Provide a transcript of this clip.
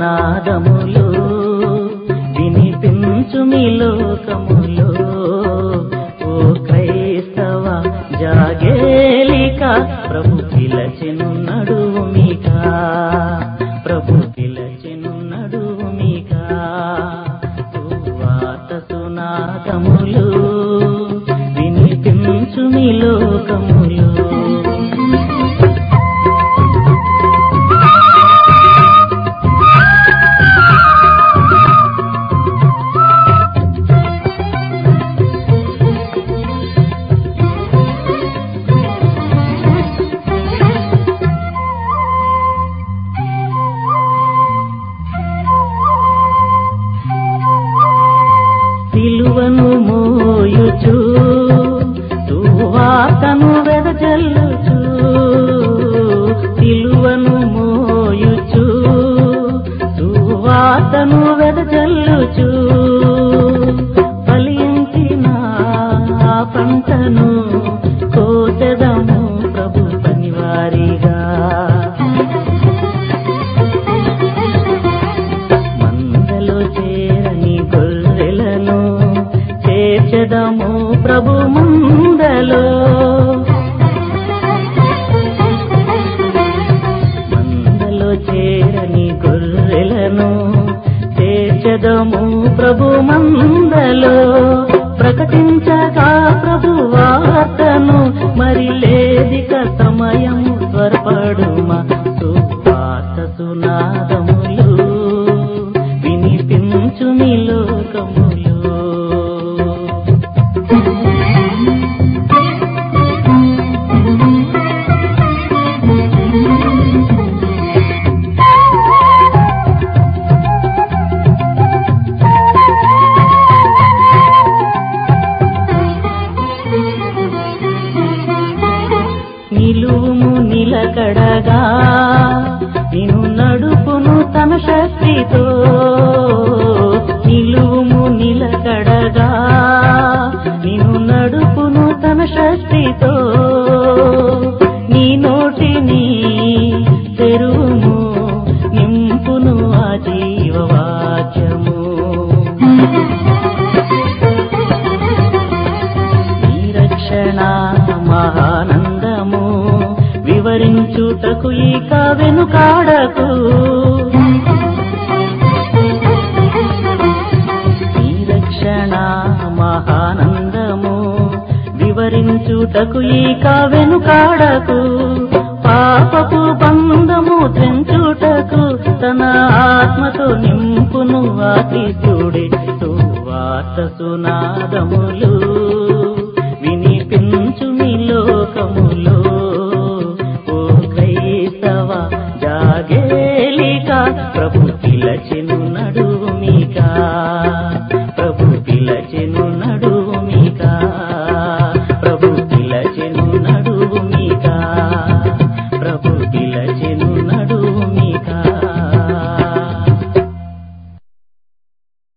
సునాదములు వినిపించు మీ లోకములో ఓ క్రైస్తవ జాగేలిక ప్రభు పిలచెను నడుమిక ప్రభు పిలచెను నడుమిక సువార్త సునాదములు వినిపించు మీ లోకములు సిలువను మోయుచు సువార్తను వెదజల్లుచు సిలువను మోయుచు సువార్తను వెదజల్లుచు ఫలించిన ఆ పంటను కోసెదము ప్రభు పనివారిగా మందలో చేరని గొర్రెలను చేర్చదము ప్రభు మందలో మందలో చేరని గొర్రెలను చేర్చదము ప్రభు మందలో ప్రకటించగా ప్రభు వార్తను మరి లేదిక సమయము త్వరపడుమా సువార్త సునాదములు వినిపించు మీ లోకములు నిలువుము నిలకడగా నిన్ను నడుపును తన శక్తితో నిలువుము నిలకడగా నిన్ను నడుపును తన శక్తితో నీ నోటిని తెరువుము నింపును ఆ జీవవాక్యము ఈ రక్షణ మహానందము వివరించుటకు ఇక వెనుకాడకు ఈ రక్షణ మహానందము వివరించుటకు ఇక వెనుకాడకు పాపపు బంధము తెంచుటకు తన ఆత్మతో నింపును అతిథుడే సువార్త సునాదములు వినిపించు మీ లోకములో ఓ క్రైస్తవ జాగేలిక ప్రభు